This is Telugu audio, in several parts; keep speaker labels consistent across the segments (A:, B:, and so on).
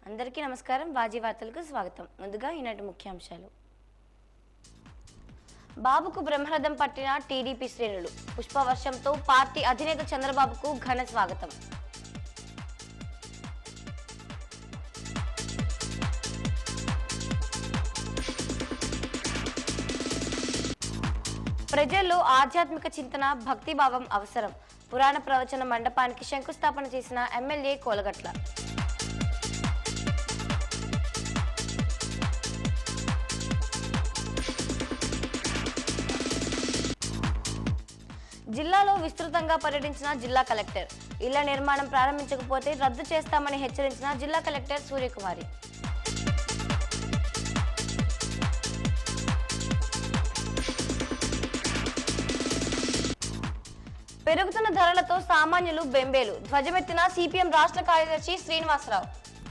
A: అందరికీ నమస్కారం వాజీ వార్తలకు స్వాగతం ముందుగా ఈనాటి ముఖ్యాంశాలు బాబుకు బ్రహ్మరథం పట్టిన టీడీపీ శ్రేణులు పుష్పవర్షంతో పార్టీ అధినేత చంద్రబాబుకు ఘన స్వాగతం ప్రజల్లో ఆధ్యాత్మిక చింతన భక్తిభావం అవసరం పురాణ ప్రవచన మండపానికి శంకుస్థాపన చేసిన ఎమ్మెల్యే కోలగట్ల జిల్లాలో విస్తృతంగా పర్యటించిన జిల్లా కలెక్టర్ ఇళ్ల నిర్మాణం ప్రారంభించకపోతే రద్దు చేస్తామని హెచ్చరించిన జిల్లా కలెక్టర్ సూర్యకుమారి పెరుగుతున్న ధరలతో సామాన్యులు బెంబేలు ధ్వజమెత్తిన సిపిఎం రాష్ట్ర కార్యదర్శి శ్రీనివాసరావు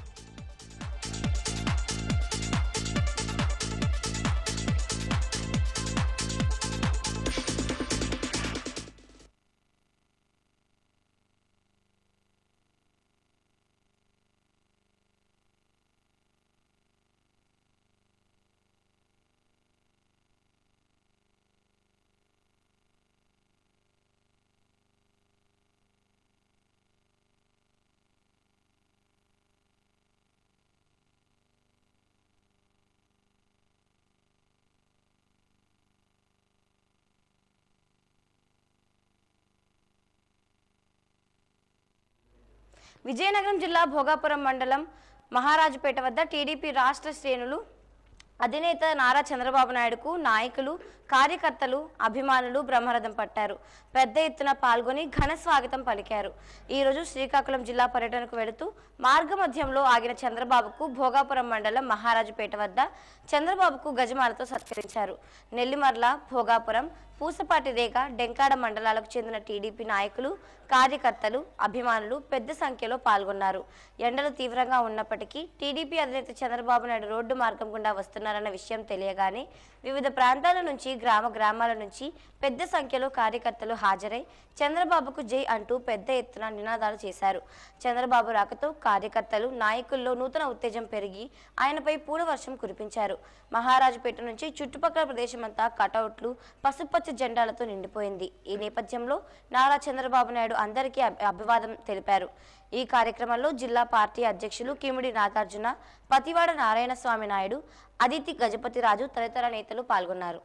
A: విజయనగరం జిల్లా భోగాపురం మండలం మహారాజుపేట వద్ద టీడీపీ రాష్ట్ర శ్రేణులు అధినేత నారా చంద్రబాబు నాయుడుకు నాయకులు కార్యకర్తలు అభిమానులు బ్రహ్మరథం పట్టారు పెద్ద ఎత్తున పాల్గొని ఘన స్వాగతం పలికారు ఈ రోజు శ్రీకాకుళం జిల్లా పర్యటనకు వెళుతూ మార్గమధ్యంలో ఆగిన చంద్రబాబుకు భోగాపురం మండలం మహారాజుపేట వద్ద చంద్రబాబుకు గజమాలతో సత్కరించారు నెల్లిమర్ల భోగాపురం పూసపాటి రేగ డెంకాడ మండలాలకు చెందిన టీడీపీ నాయకులు కార్యకర్తలు అభిమానులు పెద్ద సంఖ్యలో పాల్గొన్నారు ఎండలు తీవ్రంగా ఉన్నప్పటికీ టీడీపీ అధినేత చంద్రబాబు నాయుడు రోడ్డు మార్గం గుండా వస్తున్నారన్న విషయం తెలియగానే వివిధ ప్రాంతాల నుంచి గ్రామ గ్రామాల నుంచి పెద్ద సంఖ్యలో కార్యకర్తలు హాజరై చంద్రబాబుకు జై అంటూ పెద్ద ఎత్తున నినాదాలు చేశారు చంద్రబాబు రాకతో కార్యకర్తలు నాయకుల్లో నూతన ఉత్తేజం పెరిగి ఆయనపై పూల వర్షం కురిపించారు మహారాజుపేట నుంచి చుట్టుపక్కల ప్రదేశమంతా కటౌట్లు పసుపచ్చ జెండాలతో నిండిపోయింది ఈ నేపథ్యంలో నారా చంద్రబాబు నాయుడు అందరికీ అభి- అభివాదం తెలిపారు ఈ కార్యక్రమంలో జిల్లా పార్టీ అధ్యక్షులు కిమిడి నాగార్జున పతివాడ నారాయణ స్వామి నాయుడు అదితి గజపతి రాజు తదితర నేతలు పాల్గొన్నారు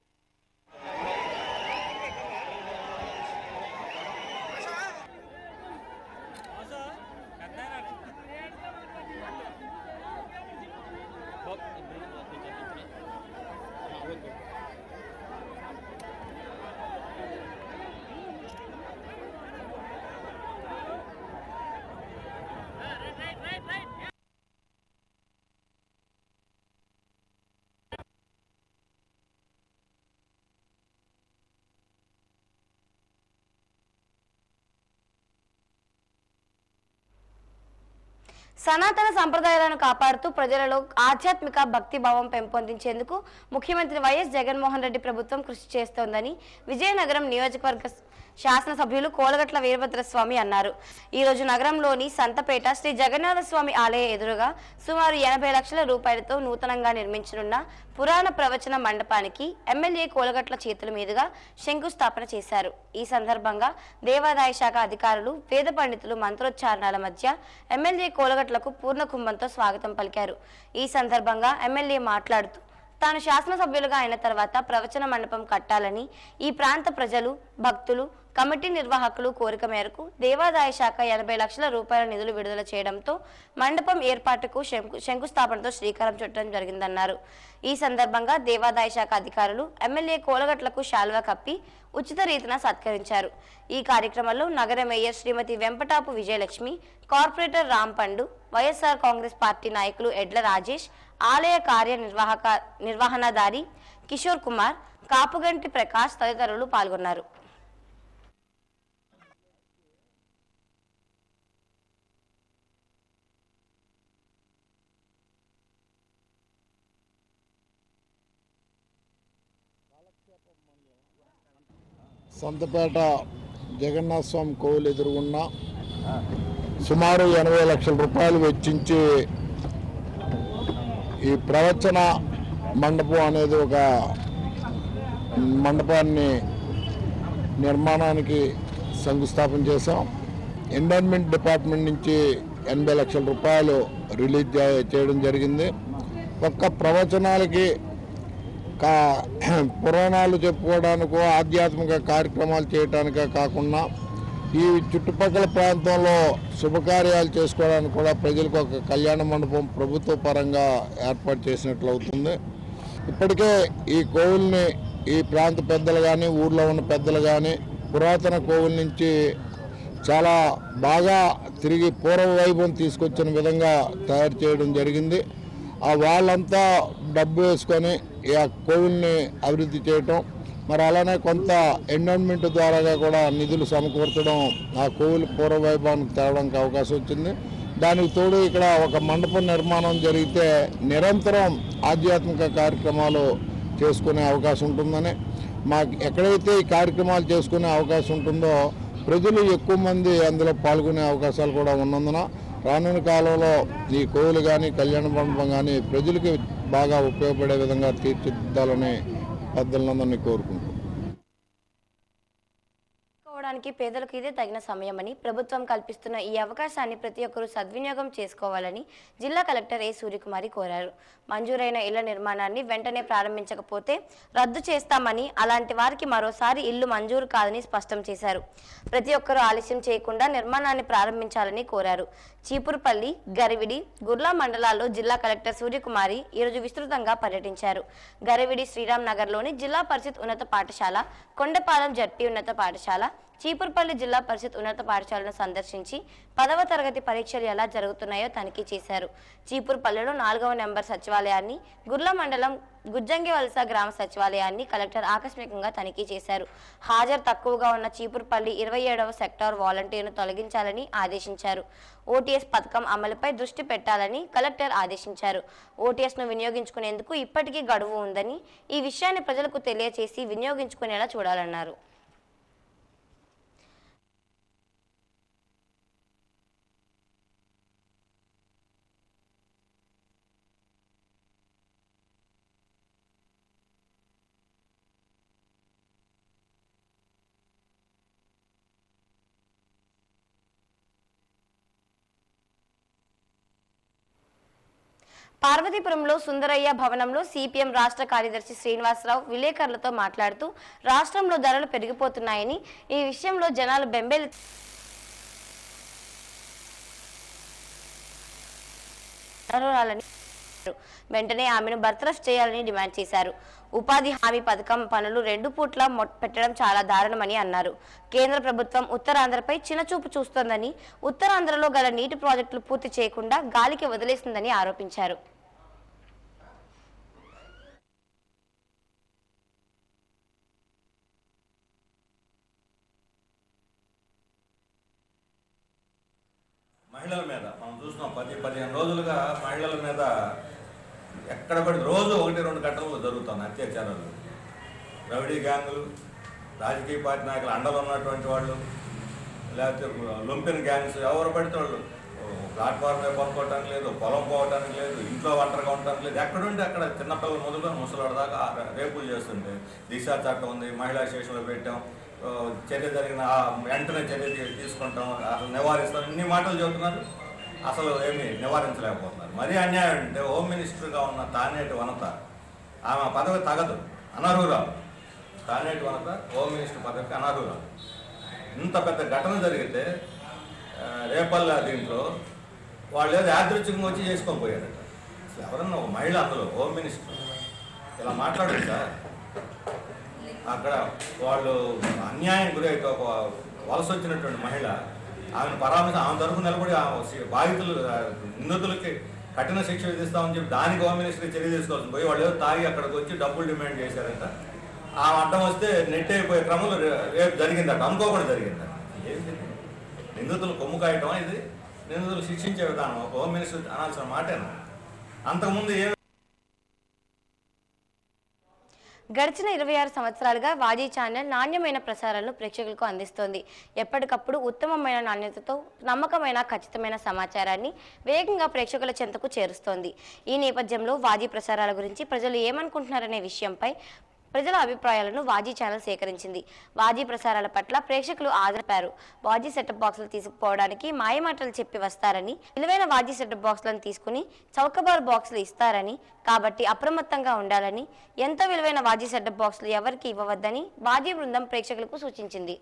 A: సనాతన సంప్రదాయాలను కాపాడుతూ ప్రజలలో ఆధ్యాత్మిక భక్తి భావం పెంపొందించేందుకు ముఖ్యమంత్రి వైఎస్ జగన్మోహన్ రెడ్డి ప్రభుత్వం కృషి చేస్తోందని విజయనగరం నియోజకవర్గ శాసనసభ్యులు కోలగట్ల వీరభద్రస్వామి అన్నారు ఈ రోజు నగరంలోని సంతపేట శ్రీ జగన్నాథ స్వామి ఆలయ ఎదురుగా సుమారు ఎనభై లక్షల రూపాయలతో నూతనంగా నిర్మించనున్న పురాణ ప్రవచన మండపానికి ఎమ్మెల్యే కోలగట్ల చేతుల మీదుగా శంకుస్థాపన చేశారు ఈ సందర్భంగా దేవాదాయ శాఖ అధికారులు వేద పండితులు మంత్రోచ్చారణల మధ్య ఎమ్మెల్యే కోలగట్లకు పూర్ణ కుంభంతో స్వాగతం పలికారు ఈ సందర్భంగా ఎమ్మెల్యే మాట్లాడుతూ తాను శాసనసభ్యులుగా అయిన తర్వాత ప్రవచన మండపం కట్టాలని ఈ ప్రాంత ప్రజలు భక్తులు కమిటీ నిర్వాహకులు కోరిక మేరకు దేవాదాయ శాఖ ఎనభై లక్షల రూపాయల నిధులు విడుదల చేయడంతో మండపం ఏర్పాటుకు శంకు శంకుస్థాపనతో శ్రీకారం చుట్టడం జరిగిందన్నారు ఈ సందర్భంగా దేవాదాయ శాఖ అధికారులు ఎమ్మెల్యే కోలగట్లకు శాల్వా కప్పి ఉచిత రీతిన సత్కరించారు ఈ కార్యక్రమంలో నగర mayor Srimati Vempatapu Vijayalakshmi corporator Rampandu YSR Congress party నాయకులు ఎడ్ల రాజేష్ ఆలయ కార్యనిర్వాహక నిర్వహణాధారి కిషోర్ కుమార్ కాపుగంటి ప్రకాష్ తదితరులు పాల్గొన్నారు
B: సంతపేట జగన్నాథ స్వామి కోవిల్ ఎదురుగున్న సుమారు ఎనభై లక్షల రూపాయలు వెచ్చించి ఈ ప్రవచన మండపం అనేది ఒక మండపాన్ని నిర్మాణానికి శంకుస్థాపన చేశాం ఎండోన్మెంట్ డిపార్ట్మెంట్ నుంచి ఎనభై లక్షల రూపాయలు రిలీజ్ చే- చేయడం జరిగింది ఒక్క ప్రవచనాలకి కా పురాణాలు చెప్పుకోవడానికో ఆధ్యాత్మిక కార్యక్రమాలు చేయడానికే కాకుండా ఈ చుట్టుపక్కల ప్రాంతంలో శుభకార్యాలు చేసుకోవడానికి కూడా ప్రజలకు ఒక కళ్యాణ మండపం ప్రభుత్వ పరంగా ఏర్పాటు చేసినట్లు అవుతుంది ఇప్పటికే ఈ కోవిల్ని ఈ ప్రాంత పెద్దలు కానీ ఊర్లో ఉన్న పెద్దలు కానీ పురాతన కోవిల నుంచి చాలా బాగా తిరిగి పూర్వ వైభవం తీసుకొచ్చిన విధంగా తయారు చేయడం జరిగింది ఆ వాళ్ళంతా డబ్బు వేసుకొని ఈ ఆ కోవిల్ని అభివృద్ధి చేయటం మరి అలానే కొంత ఎండోన్మెంట్ ద్వారాగా కూడా నిధులు సమకూర్చడం ఆ కోవిల్ పూర్వ వైభవానికి తేవడానికి అవకాశం వచ్చింది దానికి తోడు ఇక్కడ ఒక మండపం నిర్మాణం జరిగితే నిరంతరం ఆధ్యాత్మిక కార్యక్రమాలు చేసుకునే అవకాశం ఉంటుందని మాకు ఎక్కడైతే ఈ కార్యక్రమాలు చేసుకునే అవకాశం ఉంటుందో ప్రజలు ఎక్కువ మంది అందులో పాల్గొనే అవకాశాలు కూడా ఉన్నందున రానున్న కాలంలో ఈ కోవిలు కానీ కళ్యాణ మండపం కానీ ప్రజలకి బాగా ఉపయోగపడే విధంగా తీర్చిదిద్దాలని పెద్దలందరినీ కోరుకుంటున్నాను
A: చేసుకోవడానికి పేదలకు ఇదే తగిన సమయమని ప్రభుత్వం కల్పిస్తున్న ఈ అవకాశాన్ని ప్రతి ఒక్కరూ సద్వినియోగం చేసుకోవాలని జిల్లా కలెక్టర్ ఏ సూర్యకుమారి కోరారు మంజూరైన ఇళ్ల నిర్మాణాన్ని వెంటనే ప్రారంభించకపోతే రద్దు చేస్తామని అలాంటి వారికి మరోసారి ఇల్లు మంజూరు కాదని స్పష్టం చేశారు ప్రతి ఒక్కరూ ఆలస్యం చేయకుండా నిర్మాణాన్ని ప్రారంభించాలని కోరారు చీపురుపల్లి గరివిడి గుర్లా మండలాల్లో జిల్లా కలెక్టర్ సూర్యకుమారి ఈరోజు విస్తృతంగా పర్యటించారు గరివిడి శ్రీరామ్ నగర్లోని జిల్లా పరిషత్ ఉన్నత పాఠశాల కొండపాలెం జడ్పీ ఉన్నత పాఠశాల చీపురుపల్లి జిల్లా పరిషత్ ఉన్నత పాఠశాలను సందర్శించి పదవ తరగతి పరీక్షలు ఎలా జరుగుతున్నాయో తనిఖీ చేశారు చీపురుపల్లిలో నాలుగవ నెంబర్ సచివాలయాన్ని గుర్ల మండలం గుజ్జంగి వలస గ్రామ సచివాలయాన్ని కలెక్టర్ ఆకస్మికంగా తనిఖీ చేశారు హాజరు తక్కువగా ఉన్న చీపురుపల్లి ఇరవై ఏడవ సెక్టార్ వాలంటీర్ను తొలగించాలని ఆదేశించారు ఓటీఎస్ పథకం అమలుపై దృష్టి పెట్టాలని కలెక్టర్ ఆదేశించారు ఓటీఎస్ను వినియోగించుకునేందుకు ఇప్పటికీ గడువు ఉందని ఈ విషయాన్ని ప్రజలకు తెలియచేసి వినియోగించుకునేలా చూడాలన్నారు పార్వతీపురంలో సుందరయ్య భవనంలో సిపిఎం రాష్ట్ర కార్యదర్శి శ్రీనివాసరావు విలేకరులతో మాట్లాడుతూ రాష్ట్రంలో ధరలు పెరిగిపోతున్నాయని ఈ విషయంలో జనాలు బెంబేలు అర్హురాలని వెంటనే ఆమెను బర్తరఫ్ చేయాలని డిమాండ్ చేశారు ఉపాధి హామీ పథకం పనులు రెండు పూట్ల మొ- పెట్టడం చాలా దారుణమని అన్నారు కేంద్ర ప్రభుత్వం ఉత్తరాంధ్రపై చిన్నచూపు చూస్తోందని ఉత్తరాంధ్రలో గల నీటి ప్రాజెక్టులు పూర్తి చేయకుండా గాలికి వదిలేసిందని ఆరోపించారు
C: మహిళల మీద మనం చూస్తున్నాం పది పదిహేను రోజులుగా మహిళల మీద ఎక్కడ పడి రోజు ఒకటి రెండు ఘటనలు జరుగుతున్నాయి అత్యాచారాలు రౌడీ గ్యాంగులు రాజకీయ పార్టీ నాయకులు అండలు ఉన్నటువంటి వాళ్ళు లేకపోతే లుంపిన్ గ్యాంగ్స్ ఎవరు పడితే వాళ్ళు ప్లాట్ఫామ్ మీద కొనుక్కోవటానికి లేదు పొలం పోవటానికి లేదు ఇంట్లో ఒంటరిగా ఉండటానికి లేదు ఎక్కడుంటే అక్కడ చిన్నపిల్లలు మొదలుకొని ముసలాడు దాకా ఆ రేపులు చేస్తుంటే దిశా చట్టం ఉంది మహిళా స్టేషన్లో పెట్టాం ఆ, చర్య జరిగిన ఆ వెంటనే చర్య తీ- తీసుకుంటాం అసలు నివారిస్తాం ఇన్ని మాటలు చెబుతున్నారు అసలు ఏమీ నివారించలేకపోతున్నారు మరీ అన్యాయం అంటే హోమ్ మినిస్టర్గా ఉన్న తానేటి వనత ఆమె పదవి తగదు అనర్హురాలు తానేటి వనత హోమ్ మినిస్టర్ పదవికి అనర్హురాలు ఇంత పెద్ద ఘటన జరిగితే ఆ, రేపల్ల దీంట్లో వాళ్ళు ఏదో యాదృచ్ఛికంగా వచ్చి చేసుకొని పోయారట అసలు ఎవరన్నా ఒక మహిళ అందులో హోమ్ మినిస్టర్ ఇలా మాట్లాడండి సార్ అక్కడ వాళ్ళు అన్యాయం గురైతే ఒక వలస వచ్చినటువంటి మహిళ ఆమెను పరామర్శ ఆమె తరఫు నిలబడి ఆ సి- బాధితులు ఆ, నిందితులకి కఠిన శిక్ష విధిస్తామని చెప్పి దానికి హోమ్ మినిస్టర్ చర్య తీసుకోవాల్సింది పోయి వాళ్ళు ఏదో తాగి అక్కడికి వచ్చి డబ్బులు డిమాండ్ చేశారంట ఆ అడ్డం వస్తే నెట్ అయిపోయే క్రమంలో రే- రేపు జరిగిందట అనుకోకుండా జరిగిందట ఏంటి ఇది? నిందితులు కొమ్ము కాయటమా ఇది నిందితులు శిక్షించే విధానం ఒక హోమ్ మినిస్టర్ అనాల్సిన మాటేనా అంతకుముందు ఏం
A: గడిచిన ఇరవై ఆరు సంవత్సరాలుగా వాజీ ఛానల్ నాణ్యమైన ప్రసారాలను ప్రేక్షకులకు అందిస్తోంది ఎప్పటికప్పుడు ఉత్తమమైన నాణ్యతతో నమ్మకమైన ఖచ్చితమైన సమాచారాన్ని వేగంగా ప్రేక్షకుల చెంతకు చేరుస్తోంది ఈ నేపథ్యంలో వాజీ ప్రసారాల గురించి ప్రజలు ఏమనుకుంటున్నారనే విషయంపై ప్రజల అభిప్రాయాలను వాజీ ఛానల్ సేకరించింది వాజీ ప్రసారాల పట్ల ప్రేక్షకులు ఆదరపారు వాజీ సెటప్ బాక్సులు తీసుకుపోవడానికి మాయమాటలు చెప్పి వస్తారని విలువైన వాజీ సెటప్ బాక్సులను తీసుకుని చౌకబార్ బాక్సులు ఇస్తారని కాబట్టి అప్రమత్తంగా ఉండాలని ఎంత విలువైన వాజీ సెటప్ బాక్సులు ఎవరికి ఇవ్వవద్దని వాజీ బృందం ప్రేక్షకులకు సూచించింది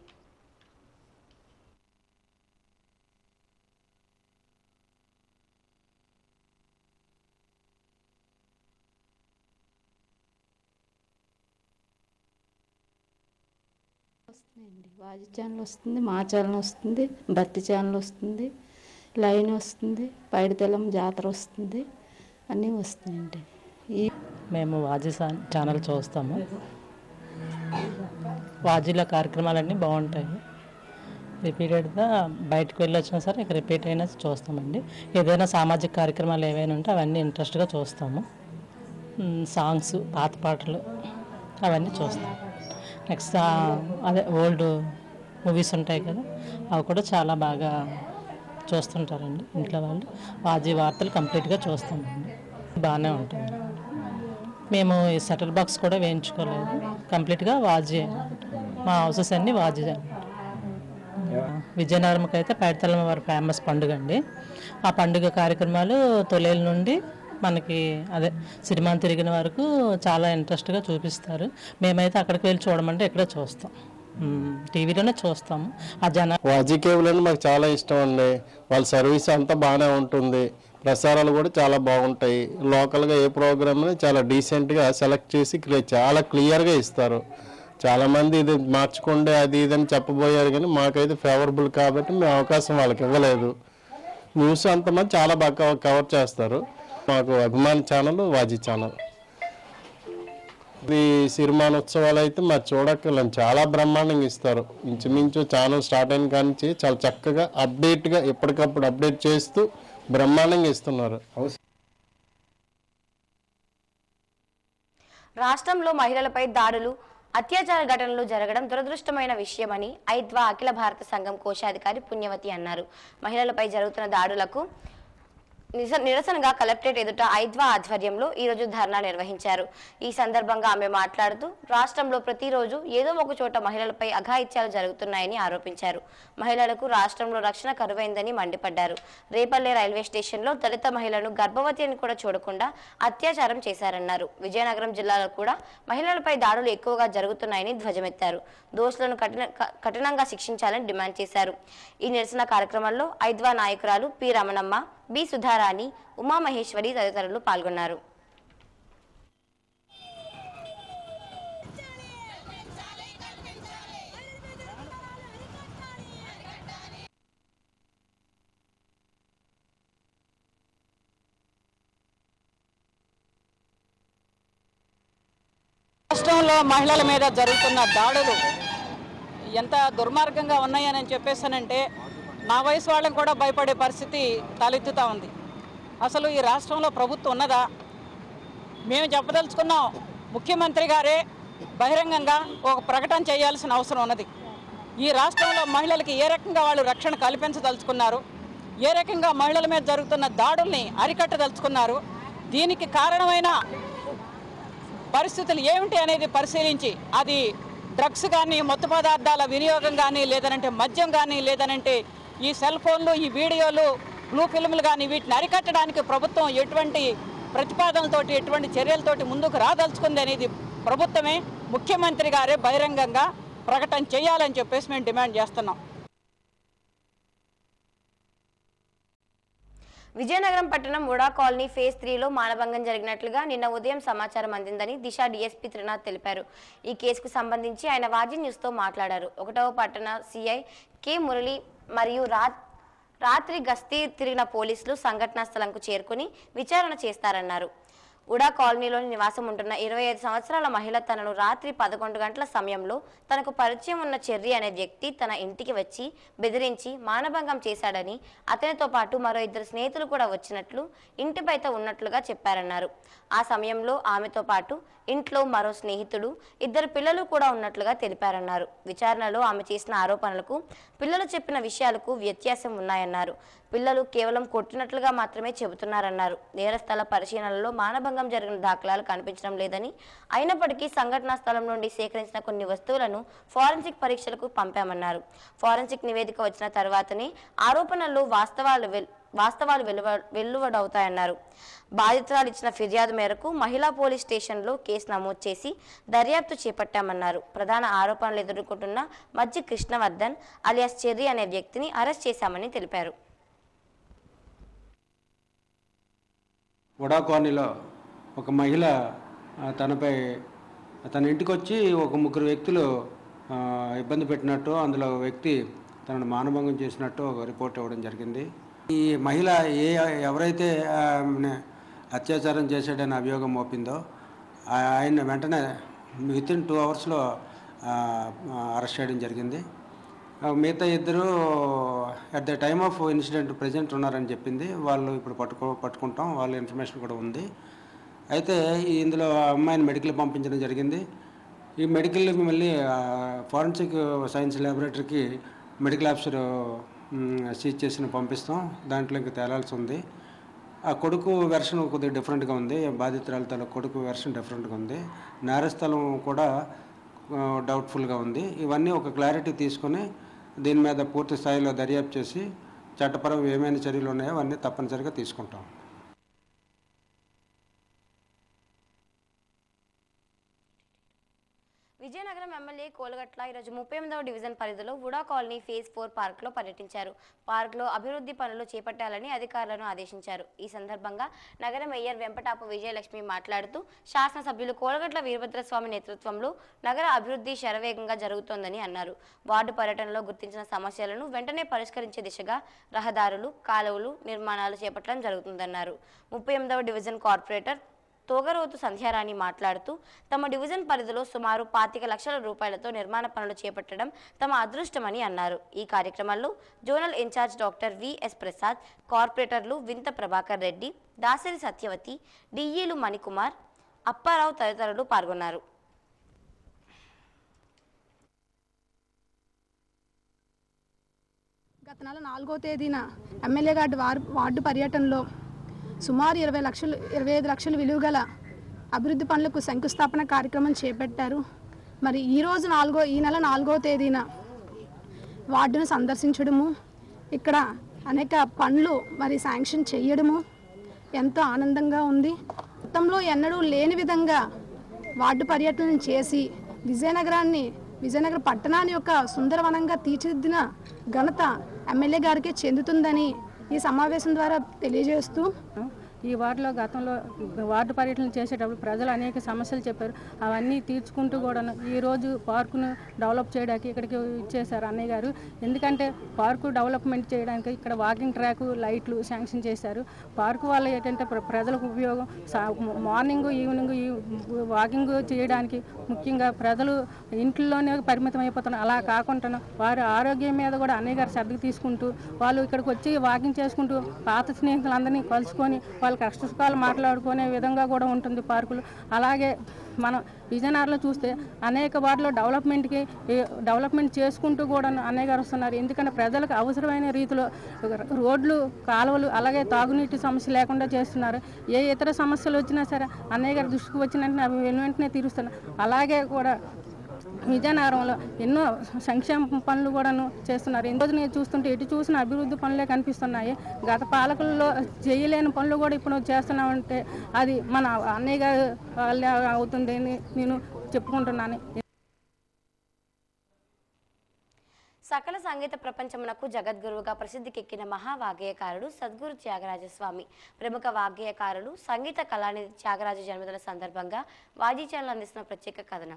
D: వస్తున్నాయండి వాజి ఛానల్ వస్తుంది మా ఛానల్ వస్తుంది భక్తి ఛానల్ వస్తుంది లైన్ వస్తుంది పైడితెలం జాతర వస్తుంది అన్నీ వస్తున్నాయండి ఈ
E: మేము వాజీ సా- ఛానల్ చూస్తాము వాజీలో కార్యక్రమాలన్నీ బాగుంటాయి రిపీటెడ్గా బయటకు వెళ్ళి వచ్చినా సరే ఇక రిపీట్ అయినా చూస్తామండి ఏదైనా సామాజిక కార్యక్రమాలు ఏవైనా ఉంటే అవన్నీ ఇంట్రెస్ట్గా చూస్తాము మ్, సాంగ్స్ పాత పాటలు అవన్నీ చూస్తాం నెక్స్ట్ ఆ, అదే ఓల్డ్ మూవీస్ ఉంటాయి కదా అవి కూడా చాలా బాగా చూస్తుంటారండి ఇంట్లో వాళ్ళు వాజీ వార్తలు కంప్లీట్గా చూస్తామండి బాగానే ఉంటుంది మేము ఈ సెటిల్ బాక్స్ కూడా వేయించుకోలేదు కంప్లీట్గా వాజీ మా హౌసెస్ అన్నీ వాజీ విజయనగరంకి అయితే పైడితల్లమ్మ వారి ఫేమస్ పండుగ అండి ఆ పండుగ కార్యక్రమాలు తొలేల నుండి మనకి అదే సినిమా తిరిగిన వరకు చాలా ఇంట్రెస్ట్గా చూపిస్తారు మేమైతే అక్కడికి వెళ్ళి చూడమంటే ఇక్కడే చూస్తాం మ్మ్. టీవీలోనే చూస్తాము ఆ జన
F: వాజీ కేబుల్ అంటే మాకు చాలా ఇష్టం అండి వాళ్ళ సర్వీస్ అంతా బాగానే ఉంటుంది ప్రసారాలు కూడా చాలా బాగుంటాయి లోకల్గా ఏ ప్రోగ్రామ్ని చాలా డీసెంట్గా సెలెక్ట్ చేసి క్లి- చాలా క్లియర్గా ఇస్తారు చాలామంది ఇది మార్చుకోండి అది ఇది అని చెప్పబోయారు కానీ మాకైతే ఫేవరబుల్ కాబట్టి మేము అవకాశం వాళ్ళకి ఇవ్వలేదు న్యూస్ అంతమంది చాలా బాగా కవర్ చేస్తారు మాకు అభిమాన ఛానల్ వాజీ ఛానల్ ఇది సిరిమానోత్సవాలు అయితే మరి చూడక్కర్లేం చాలా బ్రహ్మాండంగా ఇస్తారు ఇంచుమించు ఛానల్ స్టార్ట్ అయిన కానించి చాలా చక్కగా అప్డేట్గా ఎప్పటికప్పుడు అప్డేట్ చేస్తూ బ్రహ్మాండంగా ఇస్తున్నారు
A: రాష్ట్రంలో మహిళలపై దాడులు అత్యాచార ఘటనలు జరగడం దురదృష్టమైన విషయమని ఐద్వా అఖిల భారత సంఘం కోశాధికారి పుణ్యవతి అన్నారు మహిళలపై జరుగుతున్న దాడులకు నిరస- నిరసనగా కలెక్టరేట్ ఎదుట ఐద్వా ఆధ్వర్యంలో ఈరోజు ధర్నా నిర్వహించారు ఈ సందర్భంగా ఆమె మాట్లాడుతూ రాష్ట్రంలో ప్రతిరోజు ఏదో ఒక చోట మహిళలపై అఘాయిత్యాలు జరుగుతున్నాయని ఆరోపించారు మహిళలకు రాష్ట్రంలో రక్షణ కరువైందని మండిపడ్డారు రేపల్లె రైల్వే స్టేషన్లో దళిత మహిళను గర్భవతి అని కూడా చూడకుండా అత్యాచారం చేశారన్నారు విజయనగరం జిల్లాలో కూడా మహిళలపై దాడులు ఎక్కువగా జరుగుతున్నాయని ధ్వజమెత్తారు దోషులను కఠిన క- కఠినంగా శిక్షించాలని డిమాండ్ చేశారు ఈ నిరసన కార్యక్రమంలో ఐద్వా నాయకురాలు పి రమణమ్మ బి సుధారాణి ఉమామహేశ్వరి తదితరులు పాల్గొన్నారు
G: రాష్ట్రంలో మహిళల మీద జరుగుతున్న దాడులు ఎంత దుర్మార్గంగా ఉన్నాయని చెప్పేసానంటే నా వయసు వాళ్ళని కూడా భయపడే పరిస్థితి తలెత్తుతూ ఉంది అసలు ఈ రాష్ట్రంలో ప్రభుత్వం ఉన్నదా మేము చెప్పదలుచుకున్నాం ముఖ్యమంత్రి గారే బహిరంగంగా ఒక ప్రకటన చేయాల్సిన అవసరం ఉన్నది ఈ రాష్ట్రంలో మహిళలకి ఏ రకంగా వాళ్ళు రక్షణ కల్పించదలుచుకున్నారు ఏ రకంగా మహిళల మీద జరుగుతున్న దాడుల్ని అరికట్టదలుచుకున్నారు దీనికి కారణమైన పరిస్థితులు ఏమిటి అనేది పరిశీలించి అది డ్రగ్స్ కానీ మత్తు పదార్థాల వినియోగం కానీ లేదనంటే మద్యం కానీ లేదనంటే ఈ సెల్ ఫోన్లు ఈ వీడియోలు బ్లూ ఫిల్మ్లు కానీ వీటిని అరికట్టడానికి ప్రభుత్వం ఎటువంటి ప్రతిపాదనలతోటి ఎటువంటి చర్యలతోటి ముందుకు రాదలుచుకుంది అనేది ప్రభుత్వమే ముఖ్యమంత్రి గారే బహిరంగంగా ప్రకటన చేయాలని చెప్పేసి మేము డిమాండ్ చేస్తున్నాం
A: విజయనగరం పట్టణం ఉడా కాలనీ ఫేజ్ త్రీలో మానభంగం జరిగినట్లుగా నిన్న ఉదయం సమాచారం అందిందని దిశ డీఎస్పీ త్రినాథ్ తెలిపారు ఈ కేసుకు సంబంధించి ఆయన వాజీ న్యూస్తో మాట్లాడారు ఒకటవ పట్టణ సిఐ కె మురళి మరియు రా రాత్రి గస్తీ తిరిగిన పోలీసులు సంఘటనా స్థలంకు చేరుకుని విచారణ చేస్తారన్నారు ఉడా కాలనీలోని నివాసం ఉంటున్న ఇరవై ఐదు సంవత్సరాల మహిళ తనను రాత్రి పదకొండు గంటల సమయంలో తనకు పరిచయం ఉన్న చెర్రీ అనే వ్యక్తి తన ఇంటికి వచ్చి బెదిరించి మానభంగం చేశాడని అతనితో పాటు మరో ఇద్దరు స్నేహితులు కూడా వచ్చినట్లు ఇంటి బయట ఉన్నట్లుగా చెప్పారన్నారు ఆ సమయంలో ఆమెతో పాటు ఇంట్లో మరో స్నేహితుడు ఇద్దరు పిల్లలు కూడా ఉన్నట్లుగా తెలిపారన్నారు విచారణలో ఆమె చేసిన ఆరోపణలకు పిల్లలు చెప్పిన విషయాలకు వ్యత్యాసం ఉన్నాయన్నారు పిల్లలు కేవలం కొట్టినట్లుగా మాత్రమే చెబుతున్నారన్నారు నేరస్థల పరిశీలనలో మానభంగం జరిగిన దాఖలాలు కనిపించడం లేదని అయినప్పటికీ సంఘటనా స్థలం నుండి సేకరించిన కొన్ని వస్తువులను ఫారెన్సిక్ పరీక్షలకు పంపామన్నారు ఫారెన్సిక్ నివేదిక వచ్చిన తర్వాతనే ఆరోపణలు వాస్తవాలు వెల్ వాస్తవాలు వెలువ వెల్లువడవుతాయన్నారు బాధితురాలు ఇచ్చిన ఫిర్యాదు మేరకు మహిళా పోలీస్ స్టేషన్లో కేసు నమోదు చేసి దర్యాప్తు చేపట్టామన్నారు ప్రధాన ఆరోపణలు ఎదుర్కొంటున్న మజ్జి కృష్ణవర్ధన్ అలియాస్ చెర్రీ అనే వ్యక్తిని అరెస్ట్ చేశామని తెలిపారు
H: వడా కాలనీలో ఒక మహిళ ఆ, తనపై తన ఇంటికి వచ్చి ఒక ముగ్గురు వ్యక్తులు ఆ, ఇబ్బంది పెట్టినట్టు అందులో ఒక వ్యక్తి తనను మానభంగం చేసినట్టు ఒక రిపోర్ట్ ఇవ్వడం జరిగింది ఈ మహిళ ఏ ఎవరైతే ఆమెను అత్యాచారం చేశాడని అభియోగం మోపిందో ఆ- ఆయన వెంటనే విత్ ఇన్ టూ అవర్స్లో అరెస్ట్ చేయడం జరిగింది ఆ, మిగతా ఇద్దరు at the time of incident present ఉన్నారని చెప్పింది వాళ్ళు ఇప్పుడు పట్టుకో పట్టుకుంటాం వాళ్ళ ఇన్ఫర్మేషన్ కూడా ఉంది అయితే ఈ ఇందులో ఆ అమ్మాయిని మెడికల్ పంపించడం జరిగింది ఈ మెడికల్ మళ్ళీ ఫారెన్సిక్ సైన్స్ ల్యాబొరేటరీకి మెడికల్ ఆఫీసర్ సీజ్ చేసిన పంపిస్తాం దాంట్లో ఇంకా తేలాల్సి ఉంది ఆ కొడుకు వెర్షన్ కొద్దిగా డిఫరెంట్గా ఉంది బాధితురాల తల కొడుకు వెర్షన్ డిఫరెంట్గా ఉంది నేరస్థలం కూడా డౌట్ఫుల్గా ఉంది ఇవన్నీ ఒక క్లారిటీ తీసుకొని దీని మీద పూర్తి స్థాయిలో దర్యాప్తు చేసి చట్టపరం ఏమైనా చర్యలు ఉన్నాయో అవన్నీ తప్పనిసరిగా తీసుకుంటాం
A: విజయనగరం ఎమ్మెల్యే కోలగట్ల ఈరోజు ముప్పై ఎనిమిదవ డివిజన్ పరిధిలో వుడా కాలనీ ఫేజ్ ఫోర్ పార్క్లో పర్యటించారు పార్క్లో అభివృద్ధి పనులు చేపట్టాలని అధికారులను ఆదేశించారు ఈ సందర్భంగా నగర మేయర్ వెంపటాపు విజయలక్ష్మి మాట్లాడుతూ శాసనసభ్యులు కోలగట్ల వీరభద్రస్వామి నేతృత్వంలో నగర అభివృద్ధి శరవేగంగా జరుగుతోందని అన్నారు వార్డు పర్యటనలో గుర్తించిన సమస్యలను వెంటనే పరిష్కరించే దిశగా రహదారులు కాలువలు నిర్మాణాలు చేపట్టడం జరుగుతుందన్నారు ముప్పై ఎనిమిదవ డివిజన్ కార్పొరేటర్ తోగరోతు సంధ్యారాణి మాట్లాడుతూ తమ డివిజన్ పరిధిలో సుమారు పాతిక లక్షల రూపాయలతో నిర్మాణ పనులు చేపట్టడం తమ అదృష్టమని అన్నారు ఈ కార్యక్రమంలో zonal in-charge doctor VS Prasad కార్పొరేటర్లు వింత ప్రభాకర్ రెడ్డి దాసరి సత్యవతి డిఈలు మణికుమార్ అప్పారావు తదితరులు పాల్గొన్నారు
I: గత నెల నాలుగో తేదీన ఎమ్మెల్యే గారి వార్ వార్డు పర్యటనలో సుమారు ఇరవై లక్షలు ఇరవై ఐదు లక్షల విలువ గల అభివృద్ధి పనులకు శంకుస్థాపన కార్యక్రమం చేపట్టారు మరి ఈరోజు నాలుగో ఈ నెల నాలుగో తేదీన వార్డును సందర్శించడము ఇక్కడ అనేక పనులు మరి శాంక్షన్ చేయడము ఎంతో ఆనందంగా ఉంది గతంలో ఎన్నడూ లేని విధంగా వార్డు పర్యటన చేసి విజయనగరాన్ని విజయనగర పట్టణాన్ని యొక్క సుందరవనంగా తీర్చిదిద్దిన ఘనత ఎమ్మెల్యే గారికే చెందుతుందని ఈ సమావేశం ద్వారా తెలియజేస్తూ
J: ఈ వార్డులో గతంలో వార్డు పర్యటన చేసేటప్పుడు ప్రజలు అనేక సమస్యలు చెప్పారు అవన్నీ తీర్చుకుంటూ కూడా ఈరోజు పార్కును డెవలప్ చేయడానికి ఇక్కడికి ఇచ్చేశారు అన్నయ్య గారు ఎందుకంటే పార్కు డెవలప్మెంట్ చేయడానికి ఇక్కడ వాకింగ్ ట్రాక్ లైట్లు శాంక్షన్ చేశారు పార్కు వల్ల ఏంటంటే ప్ర- ప్రజలకు ఉపయోగం సా- మార్నింగ్ ఈవినింగ్ ఈ వాకింగ్ చేయడానికి ముఖ్యంగా ప్రజలు ఇంట్లోనే పరిమితం అయిపోతున్నారు అలా కాకుండా వారి ఆరోగ్యం మీద కూడా అన్నయ్య గారు శ్రద్ధ తీసుకుంటూ వాళ్ళు ఇక్కడికి వచ్చి వాకింగ్ చేసుకుంటూ పాత స్నేహితులందరినీ కలుసుకొని వాళ్ళ కష్ట సుఖాలు మాట్లాడుకునే విధంగా కూడా ఉంటుంది పార్కులు అలాగే మనం విజయనగరంలో చూస్తే అనేక వాటిలో డెవలప్మెంట్కి ఈ డెవలప్మెంట్ చేసుకుంటూ కూడా అన్నయ్య గారు వస్తున్నారు ఎందుకంటే ప్రజలకు అవసరమైన రీతిలో రోడ్లు కాలువలు అలాగే తాగునీటి సమస్య లేకుండా చేస్తున్నారు ఏ ఇతర సమస్యలు వచ్చినా సరే అన్నయ్య గారి దృష్టికి వచ్చిన వెంటనే అవి వెను వెంటనే తీరుస్తున్నారు అలాగే కూడా విజయనగరంలో ఎన్నో సంక్షేమ పనులు కూడాను చేస్తున్నారు ఈ రోజు నేను చూస్తుంటే ఎటు చూసిన అభివృద్ధి పనులే కనిపిస్తున్నాయి గత పాలకుల్లో చేయలేని పనులు కూడా ఇప్పుడు చేస్తున్నామంటే అది మన అన్నయ్య గారు వాళ్ళే అవుతుంది అని నేను చెప్పుకుంటున్నాను
A: సకల సంగీత ప్రపంచమునకు జగద్గురువుగా ప్రసిద్ధికెక్కిన మహావాగ్గేయకారుడు సద్గురు త్యాగరాజస్వామి ప్రముఖ వాగ్గేయకారులు సంగీత కళానిధి త్యాగరాజ జన్మదిన సందర్భంగా వాజీ ఛానల్ అందిస్తున్న ప్రత్యేక కథనం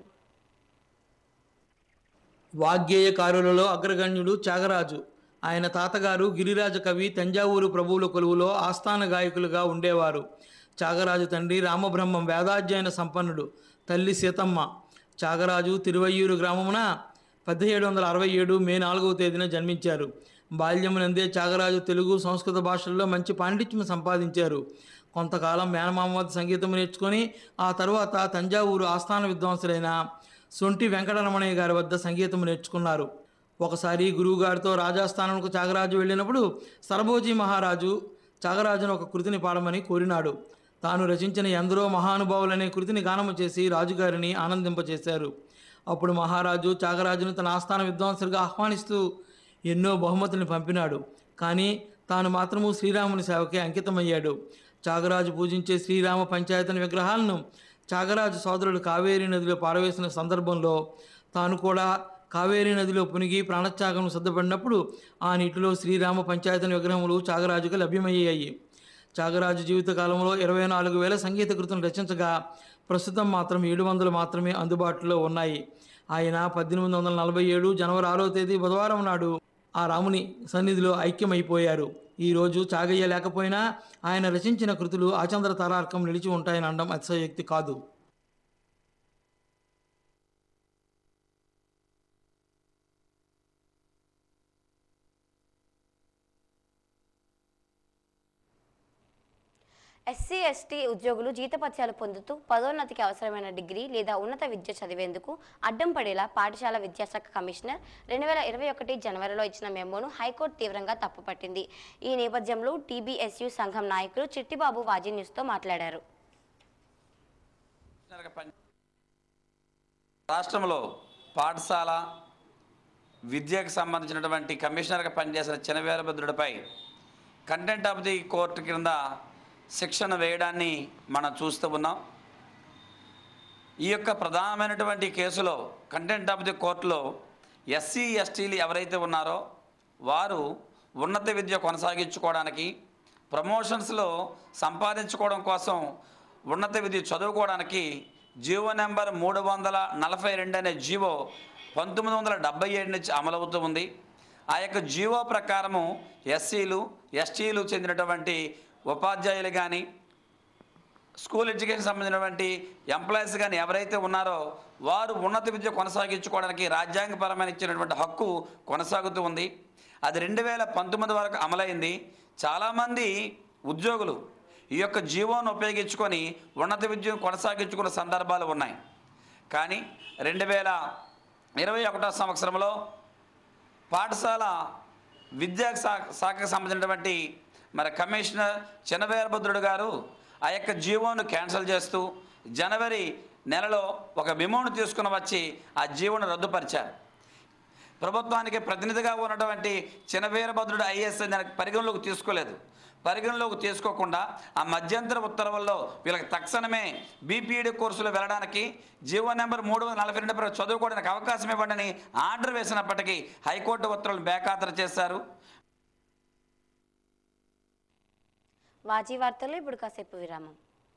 K: వాగ్గేయకారులలో అగ్రగణ్యుడు త్యాగరాజు ఆయన తాతగారు గిరిరాజ కవి తంజావూరు ప్రభువుల కొలువులో ఆస్థాన గాయకులుగా ఉండేవారు త్యాగరాజు తండ్రి రామబ్రహ్మం వేదాధ్యయన సంపన్నుడు తల్లి సీతమ్మ త్యాగరాజు తిరువయ్యూరు గ్రామమున పదిహేడు వందల అరవై ఏడు మే నాలుగవ తేదీన జన్మించారు బాల్యమునందే త్యాగరాజు తెలుగు సంస్కృత భాషల్లో మంచి పాండిత్యం సంపాదించారు కొంతకాలం మేనమామ వద్ద సంగీతం నేర్చుకొని ఆ తరువాత తంజావూరు ఆస్థాన విద్వాంసులైన సొంటి వెంకటరమణయ్య గారి వద్ద సంగీతం నేర్చుకున్నారు ఒకసారి గురువుగారితో రాజాస్థానంకు త్యాగరాజు వెళ్ళినప్పుడు సరభోజీ మహారాజు త్యాగరాజును ఒక కృతిని పాడమని కోరినాడు తాను రచించిన ఎందరో మహానుభావులనే కృతిని గానము చేసి రాజుగారిని ఆనందింపచేశారు అప్పుడు మహారాజు త్యాగరాజును తన ఆస్థాన విద్వాంసులుగా ఆహ్వానిస్తూ ఎన్నో బహుమతుల్ని పంపినాడు కానీ తాను మాత్రము శ్రీరాముని సేవకే అంకితమయ్యాడు త్యాగరాజు పూజించే శ్రీరామ పంచాయతన విగ్రహాలను త్యాగరాజు సోదరుడు కావేరీ నదిలో పారవేసిన సందర్భంలో తాను కూడా కావేరీ నదిలో పునిగి ప్రాణత్యాగం సిద్ధపడినప్పుడు ఆ నీటిలో శ్రీరామ పంచాయతన విగ్రహములు త్యాగరాజుకు లభ్యమయ్యాయి త్యాగరాజు జీవిత కాలంలో ఇరవై నాలుగు వేల సంగీత కృతులు రచించగా ప్రస్తుతం మాత్రం ఏడు వందలు మాత్రమే అందుబాటులో ఉన్నాయి ఆయన పద్దెనిమిది వందల నలభై ఏడు జనవరి ఆరో తేదీ బుధవారం నాడు ఆ రాముని సన్నిధిలో ఐక్యమైపోయారు ఈ రోజు చాగయ్య లేకపోయినా ఆయన రచించిన కృతులు ఆచంద్ర తారార్కం నిలిచి ఉంటాయని అనడం అతిశయోక్తి కాదు
A: ఎస్సీ ఎస్టీ ఉద్యోగులు జీతపత్యాలు పొందుతూ పదోన్నతికి అవసరమైన డిగ్రీ లేదా ఉన్నత విద్య చదివేందుకు అడ్డం పడేలా పాఠశాల విద్యాశాఖ కమిషనర్ రెండు వేల ఇరవై ఒకటి జనవరిలో ఇచ్చిన మెమోను హైకోర్టు తీవ్రంగా తప్పుపట్టింది ఈ నేపథ్యంలో టీబీఎస్యు సంఘం నాయకులు చిట్టిబాబు వాజీ న్యూస్తో మాట్లాడారు
L: రాష్ట్రంలో పాఠశాల విద్యకు సంబంధించినటువంటి కమిషనర్గా పనిచేసిన చినవీరభద్రుడిపై కంటెంట్ ఆఫ్ ది కోర్టు కింద శిక్షణ వేయడాన్ని మనం చూస్తూ ఉన్నాం ఈ యొక్క ప్రధానమైనటువంటి కేసులో కంటెంట్ ఆఫ్ ది కోర్టులో ఎస్సీ ఎస్టీలు ఎవరైతే ఉన్నారో వారు ఉన్నత విద్య కొనసాగించుకోవడానికి ప్రమోషన్స్లో సంపాదించుకోవడం కోసం ఉన్నత విద్య చదువుకోవడానికి జీవో నెంబర్ మూడు వందల నలభై రెండు అనే జీవో పంతొమ్మిది వందల డెబ్బై ఏడు నుంచి అమలవుతూ ఉంది ఆ యొక్క జీవో ప్రకారము ఎస్సీలు ఎస్టీలు చెందినటువంటి ఉపాధ్యాయులు కానీ స్కూల్ ఎడ్యుకేషన్ సంబంధించినటువంటి ఎంప్లాయీస్ కానీ ఎవరైతే ఉన్నారో వారు ఉన్నత విద్య కొనసాగించుకోవడానికి రాజ్యాంగపరమైన ఇచ్చినటువంటి హక్కు కొనసాగుతూ ఉంది అది రెండు వేల పంతొమ్మిది వరకు అమలైంది చాలామంది ఉద్యోగులు ఈ యొక్క జీవోను ఉపయోగించుకొని ఉన్నత విద్యను కొనసాగించుకున్న సందర్భాలు ఉన్నాయి కానీ రెండు వేల ఇరవై ఒకటో సంవత్సరంలో పాఠశాల విద్యా శాఖ శాఖకు సంబంధించినటువంటి మరి కమిషనర్ చినవీరభద్రుడు గారు ఆ యొక్క జీవోను క్యాన్సిల్ చేస్తూ జనవరి నెలలో ఒక మెమోను తీసుకుని వచ్చి ఆ జీవోను రద్దుపరిచారు ప్రభుత్వానికి ప్రతినిధిగా ఉన్నటువంటి చినవీరభద్రుడు ఐఏఎస్ దానికి పరిగణలోకి తీసుకోలేదు పరిగణలోకి తీసుకోకుండా ఆ మధ్యంతర ఉత్తర్వుల్లో వీళ్ళకి తక్షణమే బీపీఈడి కోర్సులో వెళ్ళడానికి జీవో నెంబర్ మూడు వందల నలభై రెండు ప్రకారం చదువుకోవడానికి అవకాశం ఇవ్వండి ఆర్డర్ వేసినప్పటికీ హైకోర్టు ఉత్తర్వులు బేఖాతరు చేశారు
A: వాజీ వార్తల్లో ఇప్పుడు కాసేపు విరామం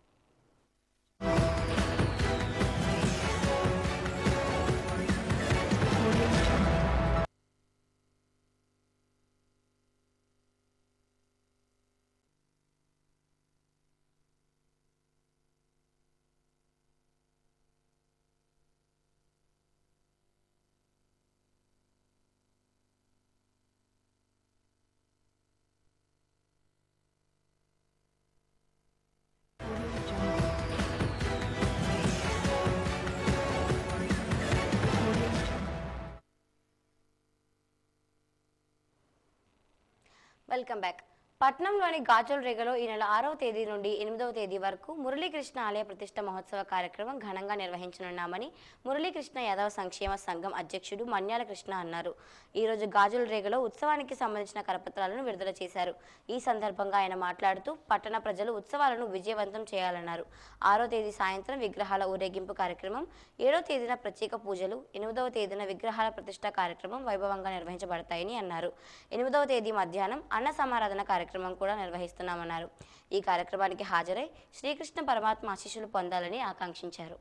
A: వెల్కమ్ బ్యాక్ పట్నంలోని గాజుల రేగలో ఈ నెల ఆరవ తేదీ నుండి ఎనిమిదవ తేదీ వరకు మురళీకృష్ణ ఆలయ ప్రతిష్ట మహోత్సవ కార్యక్రమం ఘనంగా నిర్వహించనున్నామని మురళీకృష్ణ యాదవ సంక్షేమ సంఘం అధ్యక్షుడు మన్యాల కృష్ణ అన్నారు ఈ రోజు గాజుల రేగలో ఉత్సవానికి సంబంధించిన కరపత్రాలను విడుదల చేశారు ఈ సందర్భంగా ఆయన మాట్లాడుతూ పట్టణ ప్రజలు ఉత్సవాలను విజయవంతం చేయాలన్నారు ఆరో తేదీ సాయంత్రం విగ్రహాల ఊరేగింపు కార్యక్రమం ఏడో తేదీన ప్రత్యేక పూజలు ఎనిమిదవ తేదీన విగ్రహాల ప్రతిష్ట కార్యక్రమం వైభవంగా నిర్వహించబడతాయని అన్నారు ఎనిమిదవ తేదీ మధ్యాహ్నం అన్న సమారాధన కార్యక్రమం కూడా నిర్వహిస్తున్నామన్నారు ఈ కార్యక్రమానికి హాజరై శ్రీకృష్ణ పరమాత్మ ఆశీస్సులు పొందాలని ఆకాంక్షించారు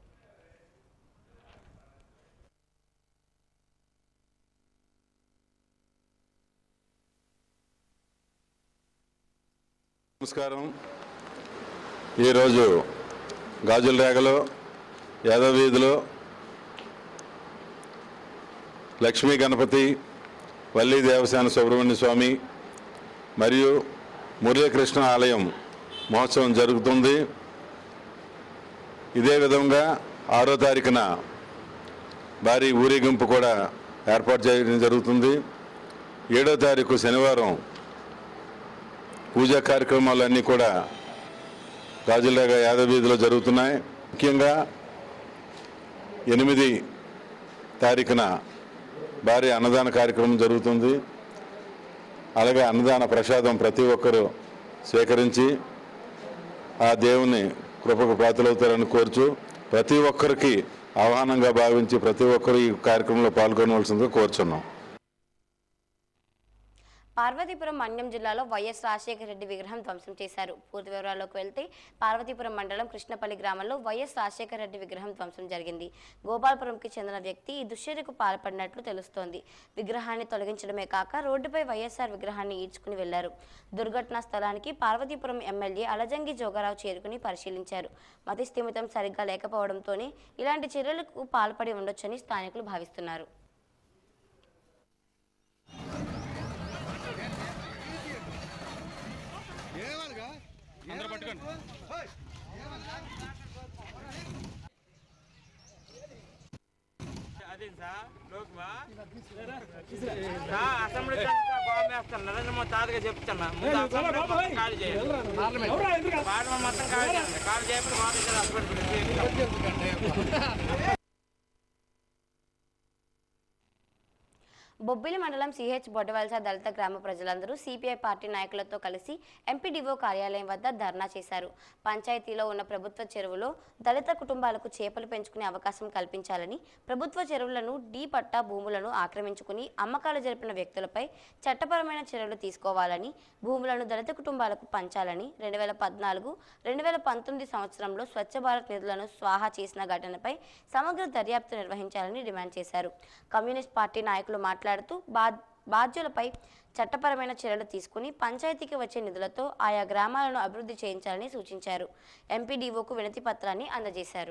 M: నమస్కారం ఈరోజు గాజుల రేగలో యాదవ వీధిలో లక్ష్మీ గణపతి వల్లి దేవసేన సుబ్రహ్మణ్య స్వామి మరియు మురళీకృష్ణ ఆలయం మహోత్సవం జరుగుతుంది ఇదే విధంగా ఆరో తారీఖున భారీ ఊరేగింపు కూడా ఏర్పాటు చేయడం జరుగుతుంది ఏడో తారీఖు శనివారం పూజా కార్యక్రమాలన్నీ కూడా గాజులరేగ యాదవ వీధిలో జరుగుతున్నాయి ముఖ్యంగా ఎనిమిది తారీఖున భారీ అన్నదాన కార్యక్రమం జరుగుతుంది అలాగే అన్నదాన ప్రసాదం ప్రతి ఒక్కరూ స్వీకరించి ఆ దేవుని కృపకు ప్రాతులవుతారని కోరుచు ప్రతి ఒక్కరికి ఆహ్వానంగా భావించి ప్రతి ఒక్కరు ఈ కార్యక్రమంలో పాల్గొనవలసిందిగా కోరుచున్నాం
A: పార్వతీపురం మన్యం జిల్లాలో వైఎస్ రాజశేఖర రెడ్డి విగ్రహం ధ్వంసం చేశారు పూర్తి వివరాల్లోకి వెళ్తే పార్వతీపురం మండలం కృష్ణపల్లి గ్రామంలో వైఎస్ రాజశేఖర రెడ్డి విగ్రహం ధ్వంసం జరిగింది గోపాలపురంకి చెందిన వ్యక్తి ఈ దుశ్చర్యకు పాల్పడినట్లు తెలుస్తోంది విగ్రహాన్ని తొలగించడమే కాక రోడ్డుపై వైఎస్ఆర్ విగ్రహాన్ని ఈడ్చుకుని వెళ్లారు దుర్ఘటనా స్థలానికి పార్వతీపురం ఎమ్మెల్యే అలజంగి జోగారావు చేరుకుని పరిశీలించారు మతి స్థిమితం సరిగ్గా లేకపోవడంతోనే ఇలాంటి చర్యలకు పాల్పడి ఉండొచ్చని స్థానికులు భావిస్తున్నారు
N: అసెంబ్లీ బాంబు వేస్తాను నరేంద్ర మోదీ తాతగా చెప్తున్నా ముందు అసెంబ్లీ మొత్తం ఖాళీ చేయాలి పార్లమెంట్ మొత్తం ఖాళీ చేయండి ఖాళీ చేయకపోతే మాకు హాస్పిటల్
A: బొబ్బిలి మండలం సిహెచ్ బొడ్డవలస దళిత గ్రామ ప్రజలందరూ సిపిఐ పార్టీ నాయకులతో కలిసి ఎంపీడీఓ కార్యాలయం వద్ద ధర్నా చేశారు పంచాయతీలో ఉన్న ప్రభుత్వ చెరువులో దళిత కుటుంబాలకు చేపలు పెంచుకునే అవకాశం కల్పించాలని ప్రభుత్వ చెరువులను డీ పట్టా భూములను ఆక్రమించుకుని అమ్మకాలు జరిపిన వ్యక్తులపై చట్టపరమైన చర్యలు తీసుకోవాలని భూములను దళిత కుటుంబాలకు పంచాలని రెండు వేల పద్నాలుగు రెండు వేల పంతొమ్మిది సంవత్సరంలో స్వచ్ఛ భారత్ నిధులను స్వాహా చేసిన ఘటనపై సమగ్ర దర్యాప్తు నిర్వహించాలని డిమాండ్ చేశారు కమ్యూనిస్ట్ పార్టీ నాయకులు మాట్లాడుతూ బా బాధ్యులపై చట్టపరమైన చర్యలు తీసుకుని పంచాయతీకి వచ్చే నిధులతో ఆయా గ్రామాలను అభివృద్ధి చేయించాలని సూచించారు ఎంపీడీఓకు వినతి పత్రాన్ని అందజేశారు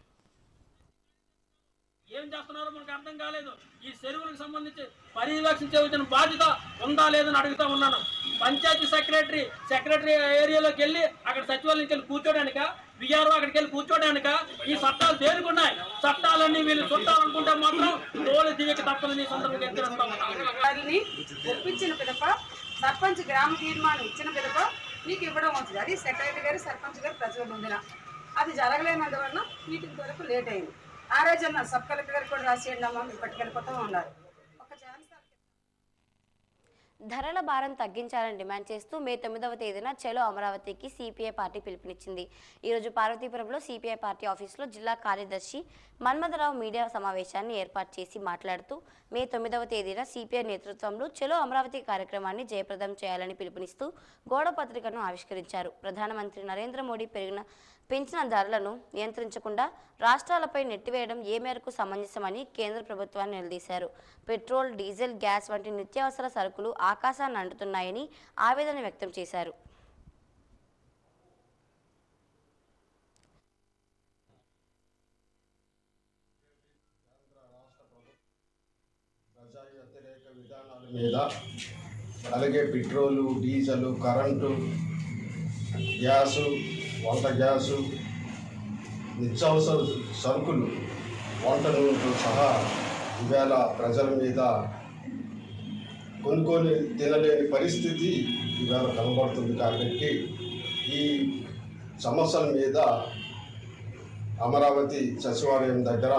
N: ఏం చేస్తున్నారో మనకు అర్థం కాలేదు ఈ చెరువులకు సంబంధించి పర్యవేక్షించవలసిన బాధ్యత ఉందా లేదని అడుగుతా ఉన్నాను పంచాయతీ సెక్రటరీ సెక్రటరీ ఏరియాలోకి వెళ్ళి అక్కడ సచివాలయంకి వెళ్ళి కూర్చోడానిక విఆర్ఓ అక్కడికి వెళ్ళి కూర్చోడానిక ఈ చట్టాలు దేనికున్నాయి చట్టాలన్నీ వీళ్ళు చుట్టాలనుకుంటే మాత్రం తోలు దిగక తప్పదని ఈ సందర్భంగా హెచ్చరిస్తా ఉన్నాను
O: వారిని ఒప్పించిన పిదప సర్పంచ్ గ్రామ తీర్మానం ఇచ్చిన పిదప మీకు ఇవ్వడం అవుతుంది అది సెక్రటరీ గారు సర్పంచ్ గారు ప్రజల ముందున అది జరగలేనందువలన మీటింగ్ వరకు లేట్ అయింది ఆ రోజు అన్న సబ్ కలెక్టర్ గారు కూడా రాసేయండి అమ్మా మీరు పట్టుకెళ్ళిపోతూ ఉన్నారు ఒక ఛాన్స్
A: ధరల భారం తగ్గించాలని డిమాండ్ చేస్తూ మే తొమ్మిదవ తేదీన చలో అమరావతికి సిపిఐ పార్టీ పిలుపునిచ్చింది ఈరోజు పార్వతీపురంలో సిపిఐ పార్టీ ఆఫీసులో జిల్లా కార్యదర్శి మన్మథరావు మీడియా సమావేశాన్ని ఏర్పాటు చేసి మాట్లాడుతూ మే తొమ్మిదవ తేదీన సిపిఐ నేతృత్వంలో చలో అమరావతి కార్యక్రమాన్ని జయప్రదం చేయాలని పిలుపునిస్తూ గోడ పత్రికను ఆవిష్కరించారు ప్రధానమంత్రి నరేంద్ర మోడీ పెరిగిన పెంచిన ధరలను నియంత్రించకుండా రాష్ట్రాలపై నెట్టివేయడం ఏ మేరకు సమంజసమని కేంద్ర ప్రభుత్వాన్ని నిలదీశారు పెట్రోల్ డీజిల్ గ్యాస్ వంటి నిత్యావసర సరుకులు ఆకాశాన్ని అంటుతున్నాయని ఆవేదన వ్యక్తం చేశారు
P: ప్రజా వ్యతిరేక విధానాల మీద అలాగే పెట్రోలు డీజిల్ కరెంటు గ్యాసు వంట గ్యాసు నిత్యావసర సరుకులు వంట నూనెతో సహా ఈవేళ ప్రజల మీద కొనుక్కొని తినలేని పరిస్థితి ఈవేళ కనబడుతుంది కాబట్టి ఈ సమస్యల మీద అమరావతి సచివాలయం దగ్గర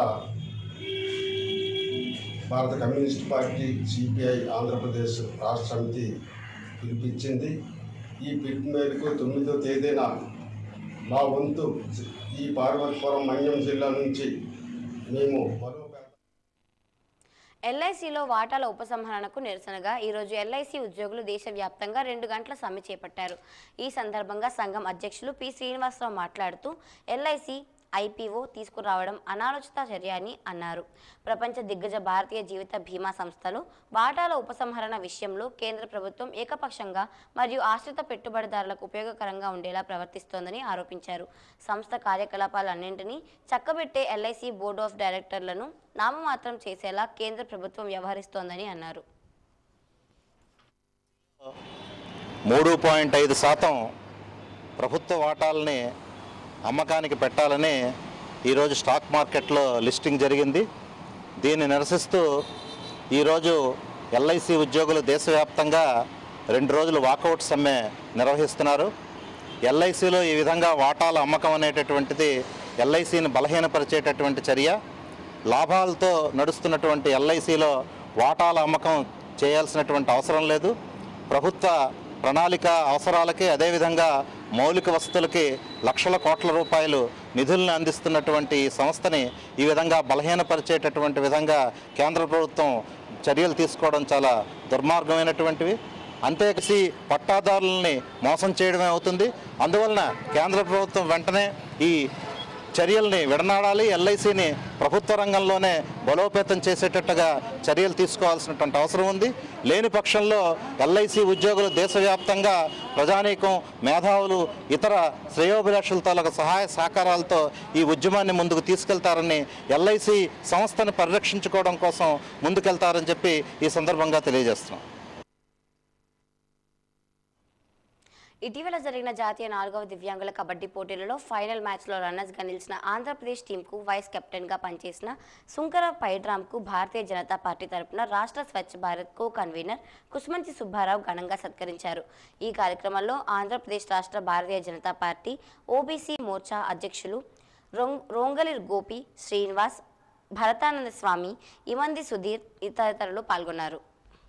P: భారత కమ్యూనిస్ట్ పార్టీ సిపిఐ ఆంధ్రప్రదేశ్ రాష్ట్ర సమితి పిలిపించింది ఈ పిలుపు మేరకు తొమ్మిదో తేదీన మా వంతు ఈ పార్వతీపురం మన్యం జిల్లా నుంచి మేము మరో
A: ఎల్ఐసిలో వాటాల ఉపసంహరణకు నిరసనగా ఈరోజు ఎల్ఐసి ఉద్యోగులు దేశవ్యాప్తంగా రెండు గంటల సమ్మె చేపట్టారు ఈ సందర్భంగా సంఘం అధ్యక్షులు పి శ్రీనివాసరావు మాట్లాడుతూ ఎల్ఐసి ఐపీఓ తీసుకురావడం అనాలోచిత చర్య అని అన్నారు ప్రపంచ దిగ్గజ భారతీయ జీవిత బీమా సంస్థలు వాటాల ఉపసంహరణ విషయంలో కేంద్ర ప్రభుత్వం ఏకపక్షంగా మరియు ఆశ్రిత పెట్టుబడిదారులకు ఉపయోగకరంగా ఉండేలా ప్రవర్తిస్తోందని ఆరోపించారు సంస్థ కార్యకలాపాలన్నింటినీ చక్కబెట్టే ఎల్ఐసి బోర్డు ఆఫ్ డైరెక్టర్లను నామమాత్రం చేసేలా కేంద్ర ప్రభుత్వం వ్యవహరిస్తోందని అన్నారు
Q: మూడు పాయింట్ ఐదు శాతం ప్రభుత్వ వాటాలని అమ్మకానికి పెట్టాలని ఈరోజు స్టాక్ మార్కెట్లో లిస్టింగ్ జరిగింది దీన్ని నిరసిస్తూ ఈరోజు ఎల్ఐసి ఉద్యోగులు దేశవ్యాప్తంగా రెండు రోజులు వాకౌట్ సమ్మె నిర్వహిస్తున్నారు ఎల్ఐసిలో ఈ విధంగా వాటాల అమ్మకం అనేటటువంటిది ఎల్ఐసిని బలహీనపరిచేటటువంటి చర్య లాభాలతో నడుస్తున్నటువంటి ఎల్ఐసిలో వాటాల అమ్మకం చేయాల్సినటువంటి అవసరం లేదు ప్రభుత్వ ప్రణాళిక అవసరాలకి అదేవిధంగా మౌలిక వసతులకి లక్షల కోట్ల రూపాయలు నిధులను అందిస్తున్నటువంటి ఈ సంస్థని ఈ విధంగా బలహీనపరిచేటటువంటి విధంగా కేంద్ర ప్రభుత్వం చర్యలు తీసుకోవడం చాలా దుర్మార్గమైనటువంటివి అంతేకాసి పట్టాదారులని మోసం చేయడమే అవుతుంది అందువలన కేంద్ర ప్రభుత్వం వెంటనే ఈ చర్యల్ని విడనాడాలి ఎల్ఐసిని ప్రభుత్వ రంగంలోనే బలోపేతం చేసేటట్టుగా చర్యలు తీసుకోవాల్సినటువంటి అవసరం ఉంది లేని పక్షంలో ఎల్ఐసి ఉద్యోగులు దేశవ్యాప్తంగా ప్రజానీకం మేధావులు ఇతర శ్రేయోభిలాషుల తాలూకు సహాయ సహకారాలతో ఈ ఉద్యమాన్ని ముందుకు తీసుకెళ్తారని ఎల్ఐసి సంస్థను పరిరక్షించుకోవడం కోసం ముందుకెళ్తారని చెప్పి ఈ సందర్భంగా తెలియజేస్తున్నాం
A: ఇటీవల జరిగిన జాతీయ నాలుగవ దివ్యాంగుల కబడ్డీ పోటీలలో ఫైనల్ మ్యాచ్లో రన్నర్స్గా నిలిచిన ఆంధ్రప్రదేశ్ టీంకు వైస్ కెప్టెన్గా పనిచేసిన సుంకర పైడ్రామ్కు భారతీయ జనతా పార్టీ తరపున రాష్ట్ర స్వచ్ఛ భారత్ కో కన్వీనర్ కుసుమంచి సుబ్బారావు ఘనంగా సత్కరించారు ఈ కార్యక్రమంలో ఆంధ్రప్రదేశ్ రాష్ట్ర భారతీయ జనతా పార్టీ ఓబీసీ మోర్చా అధ్యక్షులు రొంగ్ రోంగలి గోపి శ్రీనివాస్ భరతానంద స్వామి ఇమంది సుధీర్ తదితరులు పాల్గొన్నారు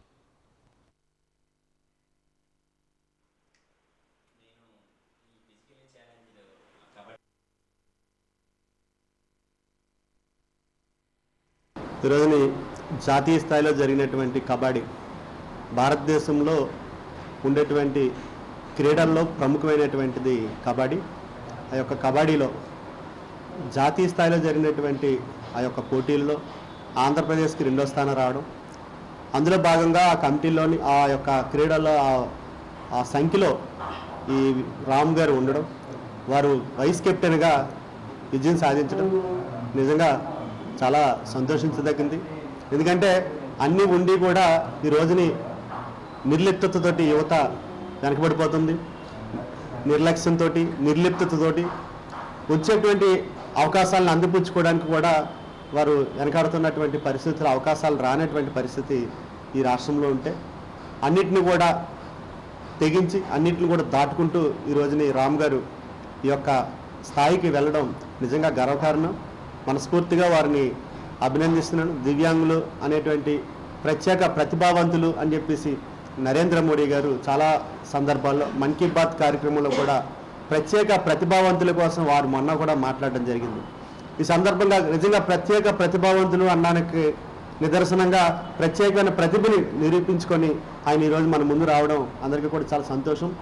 R: ఈరోజుని జాతీయ స్థాయిలో జరిగినటువంటి కబడ్డీ భారతదేశంలో ఉండేటువంటి క్రీడల్లో ప్రముఖమైనటువంటిది కబడ్డీ ఆ యొక్క కబడ్డీలో జాతీయ స్థాయిలో జరిగినటువంటి ఆ యొక్క పోటీల్లో ఆంధ్రప్రదేశ్కి రెండో స్థానం రావడం అందులో భాగంగా ఆ కమిటీలోని ఆ యొక్క క్రీడల్లో ఆ- ఆ సంఖ్యలో ఈ రామ్ గారు ఉండడం వారు వైస్ కెప్టెన్గా విజయం సాధించడం నిజంగా చాలా సంతోషించదగింది ఎందుకంటే అన్నీ ఉండి కూడా ఈ రోజుని నిర్లిప్తతతోటి యువత వెనకబడిపోతుంది నిర్లక్ష్యంతో నిర్లిప్తతతోటి వచ్చేటువంటి అవకాశాలను అందిపుచ్చుకోవడానికి కూడా వారు వెనకాడుతున్నటువంటి పరిస్థితులు అవకాశాలు రానటువంటి పరిస్థితి ఈ రాష్ట్రంలో ఉంటే అన్నిటిని కూడా తెగించి అన్నిటిని కూడా దాటుకుంటూ ఈ రోజుని రామ్ గారు ఈ యొక్క స్థాయికి వెళ్ళడం నిజంగా గర్వకారణం మనస్ఫూర్తిగా వారిని అభినందిస్తున్నాను దివ్యాంగులు అనేటువంటి ప్రత్యేక ప్రతిభావంతులు అని చెప్పేసి నరేంద్ర మోడీ గారు చాలా సందర్భాల్లో మన్ కీ బాత్ కార్యక్రమంలో కూడా ప్రత్యేక ప్రతిభావంతుల కోసం వారు మొన్న కూడా మాట్లాడడం జరిగింది ఈ సందర్భంగా నిజంగా ప్రత్యేక ప్రతిభావంతులు అన్నానికి నిదర్శనంగా ప్రత్యేకమైన ప్రతిభని నిరూపించుకొని ఆయన ఈరోజు మన ముందు రావడం అందరికీ కూడా చాలా సంతోషం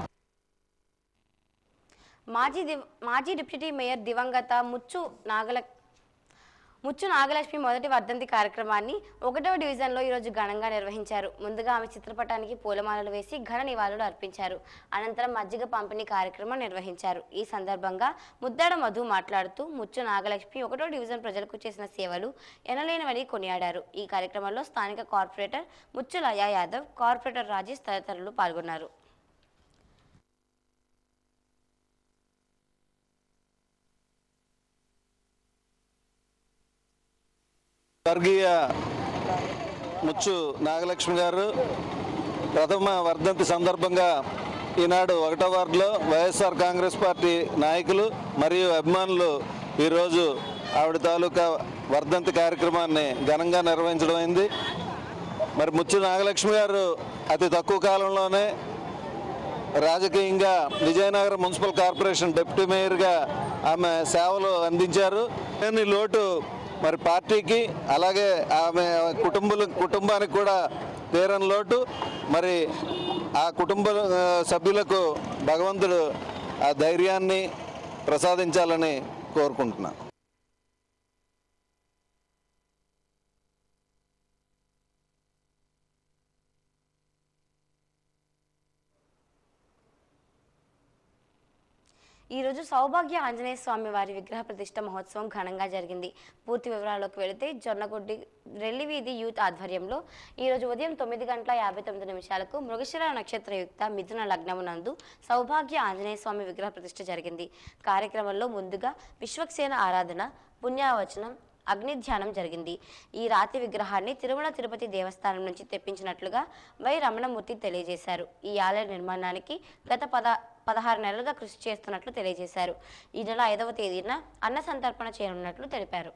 A: మాజీ దివ్ మాజీ డిప్యూటీ మేయర్ దివంగత ముచ్చు నాగల ముచ్చు నాగలక్ష్మి మొదటి వర్ధంతి కార్యక్రమాన్ని ఒకటవ డివిజన్లో ఈరోజు ఘనంగా నిర్వహించారు ముందుగా ఆమె చిత్రపటానికి పూలమాలలు వేసి ఘన నివాళులు అర్పించారు అనంతరం మజ్జిగ పంపిణీ కార్యక్రమం నిర్వహించారు ఈ సందర్భంగా ముద్దాడ మధు మాట్లాడుతూ ముచ్చు నాగలక్ష్మి ఒకటో డివిజన్ ప్రజలకు చేసిన సేవలు ఎనలేనివని కొనియాడారు ఈ కార్యక్రమంలో స్థానిక కార్పొరేటర్ ముచ్చు లయా యాదవ్ కార్పొరేటర్ రాజేష్ తదితరులు పాల్గొన్నారు
S: స్వర్గీయ ముచ్చు నాగలక్ష్మి గారు ప్రథమ వర్ధంతి సందర్భంగా ఈనాడు ఒకటో వార్డులో వైఎస్ఆర్ కాంగ్రెస్ పార్టీ నాయకులు మరియు అభిమానులు ఈరోజు ఆవిడ తాలూకా వర్ధంతి కార్యక్రమాన్ని ఘనంగా నిర్వహించడం అయింది మరి ముచ్చు నాగలక్ష్మి గారు అతి తక్కువ కాలంలోనే రాజకీయంగా విజయనగరం మున్సిపల్ కార్పొరేషన్ డిప్యూటీ మేయర్గా ఆమె సేవలు అందించారు లేని లోటు మరి పార్టీకి అలాగే ఆమె కుటుంబులు కుటుంబానికి కూడా తీరని లోటు మరి ఆ కుటుంబ ఆ, సభ్యులకు భగవంతుడు ఆ ధైర్యాన్ని ప్రసాదించాలని కోరుకుంటున్నాను
A: ఈరోజు సౌభాగ్య ఆంజనేయ స్వామి వారి విగ్రహ ప్రతిష్ట మహోత్సవం ఘనంగా జరిగింది పూర్తి వివరాల్లోకి వెళితే జొన్నగొడ్డి రెల్లివీధి యూత్ ఆధ్వర్యంలో ఈరోజు ఉదయం తొమ్మిది గంటల యాభై తొమ్మిది నిమిషాలకు మృగశిర నక్షత్రయుక్త మిథున లగ్నమునందు సౌభాగ్య ఆంజనేయ స్వామి విగ్రహ ప్రతిష్ట జరిగింది కార్యక్రమంలో ముందుగా విశ్వక్సేన ఆరాధన పుణ్యావచనం అగ్ని ధ్యానం జరిగింది ఈ రాతి విగ్రహాన్ని తిరుమల తిరుపతి దేవస్థానం నుంచి తెప్పించినట్లుగా వై రమణమూర్తి తెలియజేశారు ఈ ఆలయ నిర్మాణానికి గత పద పదహారు నెలలుగా కృషి చేస్తున్నట్లు తెలియజేశారు ఈ నెల ఐదవ తేదీన అన్న సంతర్పణ చేయనున్నట్లు తెలిపారు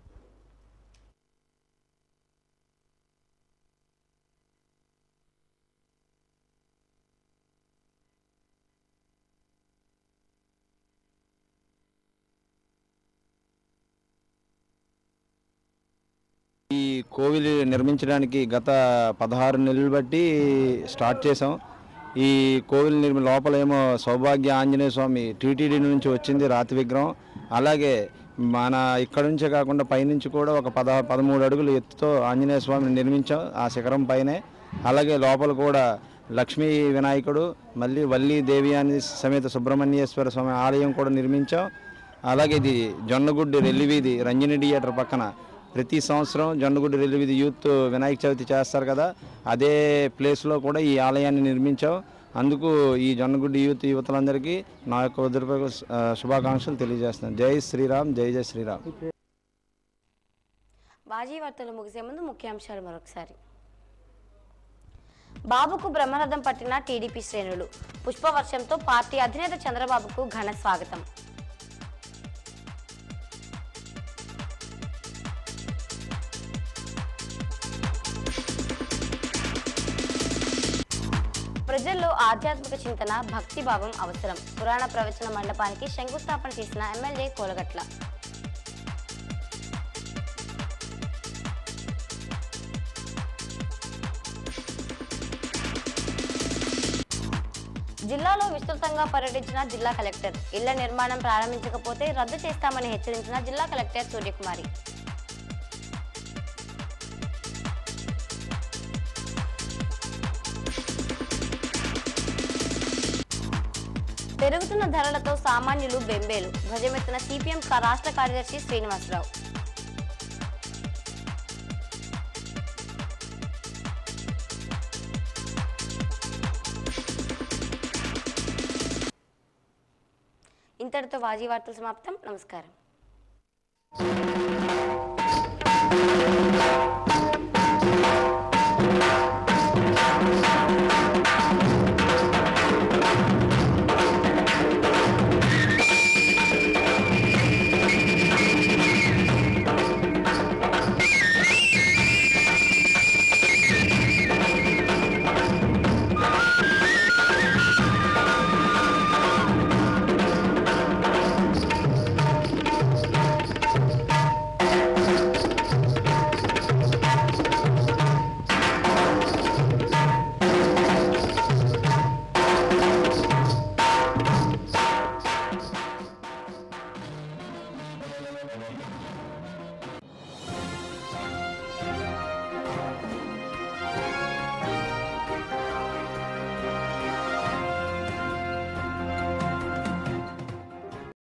T: ఈ కోవిల్ నిర్మించడానికి గత పదహారు నెలలు బట్టి స్టార్ట్ చేసాం ఈ కోవిల్ నిర్మి లోపలేమో సౌభాగ్య ఆంజనేయ స్వామి టీటీడీ నుంచి వచ్చింది రాతి విగ్రహం అలాగే మన ఇక్కడ నుంచే కాకుండా పైనుంచి కూడా ఒక పద పదమూడు అడుగులు ఎత్తుతో ఆంజనేయ స్వామిని నిర్మించాం ఆ శిఖరం పైనే అలాగే లోపల కూడా లక్ష్మీ వినాయకుడు మళ్ళీ వల్లి దేవి అని సమేత సుబ్రహ్మణ్యేశ్వర స్వామి ఆలయం కూడా నిర్మించాం అలాగే ఇది జొన్నగుడ్డి రెల్లివీధి రంజని థియేటర్ పక్కన ప్రతి సంవత్సరం జొన్నగుడ్డి రెల్లివీధి యూత్ వినాయక చవితి చేస్తారు కదా అదే ప్లేస్లో కూడా ఈ ఆలయాన్ని నిర్మించాం అందుకు ఈ జొన్నగుడ్డి యూత్ యువతలందరికీ నా యొక్క హృదయపూర్వక ఆ, శుభాకాంక్షలు తెలియజేస్తున్నాను జై శ్రీరామ్ జై జై శ్రీరామ్
A: బాజీ వార్తలు ముగిసే ముందు ముఖ్యాంశాలు మరొకసారి బాబుకు బ్రహ్మరథం పట్టిన టీడీపీ శ్రేణులు పుష్పవర్షంతో పార్టీ అధినేత చంద్రబాబుకు ఘన స్వాగతం ప్రజల్లో ఆధ్యాత్మిక చింతన భక్తిభావం అవసరం పురాణ ప్రవచన మండపానికి శంకుస్థాపన చేసిన ఎమ్మెల్యే కోలగట్ల జిల్లాలో విస్తృతంగా పర్యటించిన జిల్లా కలెక్టర్ ఇళ్ల నిర్మాణం ప్రారంభించకపోతే రద్దు చేస్తామని హెచ్చరించిన జిల్లా కలెక్టర్ సూర్యకుమారి పెరుగుతున్న ధరలతో సామాన్యులు బెంబేలు ధ్వజమెత్తిన సిపిఎం కా- రాష్ట్ర కార్యదర్శి శ్రీనివాసరావు ఇంతటితో వాజీ వార్తలు సమాప్తం నమస్కారం